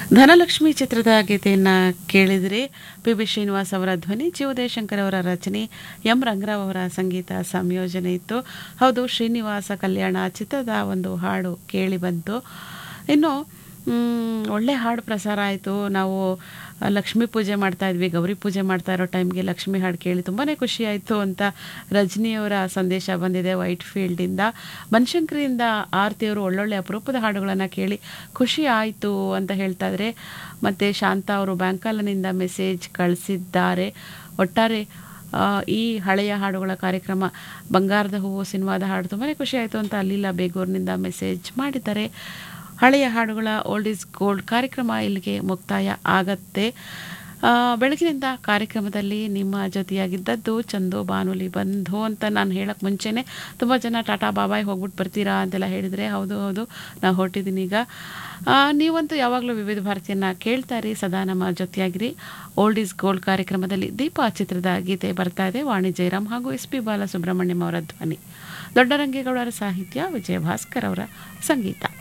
ಧನಲಕ್ಷ್ಮಿ ಚಿತ್ರದ ಗೀತೆಯನ್ನು ಕೇಳಿದರೆ ಪಿ ಬಿ ಶ್ರೀನಿವಾಸ್ ಅವರ ಧ್ವನಿ ಜಿ ಉದಯಶಂಕರ್ ಅವರ ರಚನೆ ಎಂ ರಂಗರಾವ್ ಅವರ ಸಂಗೀತ ಸಂಯೋಜನೆ ಇತ್ತು ಹೌದು ಶ್ರೀನಿವಾಸ ಕಲ್ಯಾಣ ಚಿತ್ರದ ಒಂದು ಹಾಡು ಕೇಳಿ ಬಂತು ಇನ್ನು ಮ್, ಒಳ್ಳೆ ಹಾಡು ಪ್ರಸಾರ ಆಯಿತು ನಾವು ಆ, ಲಕ್ಷ್ಮೀ ಪೂಜೆ ಮಾಡ್ತಾ ಇದ್ವಿ ಗೌರಿ ಪೂಜೆ ಮಾಡ್ತಾ ಇರೋ ಟೈಮ್ಗೆ ಲಕ್ಷ್ಮಿ ಹಾಡು ಕೇಳಿ ತುಂಬಾ ಖುಷಿ ಆಯಿತು ಅಂತ ರಜನಿಯವರ ಸಂದೇಶ ಬಂದಿದೆ ವೈಟ್ ಫೀಲ್ಡಿಂದ ಬನಶಂಕರಿಯಿಂದ ಆರತಿಯವರು ಒಳ್ಳೊಳ್ಳೆ ಅಪರೂಪದ ಹಾಡುಗಳನ್ನು ಕೇಳಿ ಖುಷಿ ಆಯಿತು ಅಂತ ಹೇಳ್ತಾ ಇದ್ದಾರೆ ಮತ್ತು ಶಾಂತ ಅವರು ಬ್ಯಾಂಕಾಲನಿಂದ ಮೆಸೇಜ್ ಕಳಿಸಿದ್ದಾರೆ ಒಟ್ಟಾರೆ ಆ, ಈ ಹಳೆಯ ಹಾಡುಗಳ ಕಾರ್ಯಕ್ರಮ ಬಂಗಾರದ ಹೂವು ಸಿನಿಮಾದ ಹಾಡು ತುಂಬಾ ಖುಷಿ ಆಯಿತು ಅಂತ ಅಲ್ಲಿಲ್ಲ ಬೇಗೂರಿನಿಂದ ಮೆಸೇಜ್ ಮಾಡಿದ್ದಾರೆ ಹಳೆಯ ಹಾಡುಗಳ ಓಲ್ಡ್ ಈಸ್ ಗೋಲ್ಡ್ ಕಾರ್ಯಕ್ರಮ ಇಲ್ಲಿಗೆ ಮುಕ್ತಾಯ ಆಗತ್ತೆ ಆ, ಬೆಳಗಿನಿಂದ ಕಾರ್ಯಕ್ರಮದಲ್ಲಿ ನಿಮ್ಮ ಜೊತೆಯಾಗಿದ್ದದ್ದು ಚಂದು ಬಾನುಲಿ ಬಂಧು ಅಂತ ನಾನು ಹೇಳಕ್ಕೆ ಮುಂಚೆನೇ ತುಂಬ ಜನ ಟಾಟಾ ಬಾಬಾಯ್ ಹೋಗ್ಬಿಟ್ಟು ಬರ್ತೀರಾ ಅಂತೆಲ್ಲ ಹೇಳಿದರೆ ಹೌದು ಹೌದು ನಾವು ಹೊರಟಿದ್ದೀನಿ ಈಗ ಆ, ನೀವಂತೂ ಯಾವಾಗಲೂ ವಿವಿಧ ಭಾರತಿಯನ್ನು ಕೇಳ್ತಾ ಇರಿ ಸದಾ ನಮ್ಮ ಜೊತೆಯಾಗಿರಿ ಓಲ್ಡ್ ಈಸ್ ಗೋಲ್ಡ್ ಕಾರ್ಯಕ್ರಮದಲ್ಲಿ ದೀಪಾ ಚಿತ್ರದ ಗೀತೆ ಬರ್ತಾ ಇದೆ ವಾಣಿ ಜಯರಾಮ್ ಹಾಗೂ ಎಸ್ ಪಿ ಬಾಲಸುಬ್ರಹ್ಮಣ್ಯಂ ಅವರ ಧ್ವನಿ ದೊಡ್ಡರಂಗೇಗೌಡರ ಸಾಹಿತ್ಯ ವಿಜಯ ಭಾಸ್ಕರ್ ಅವರ ಸಂಗೀತ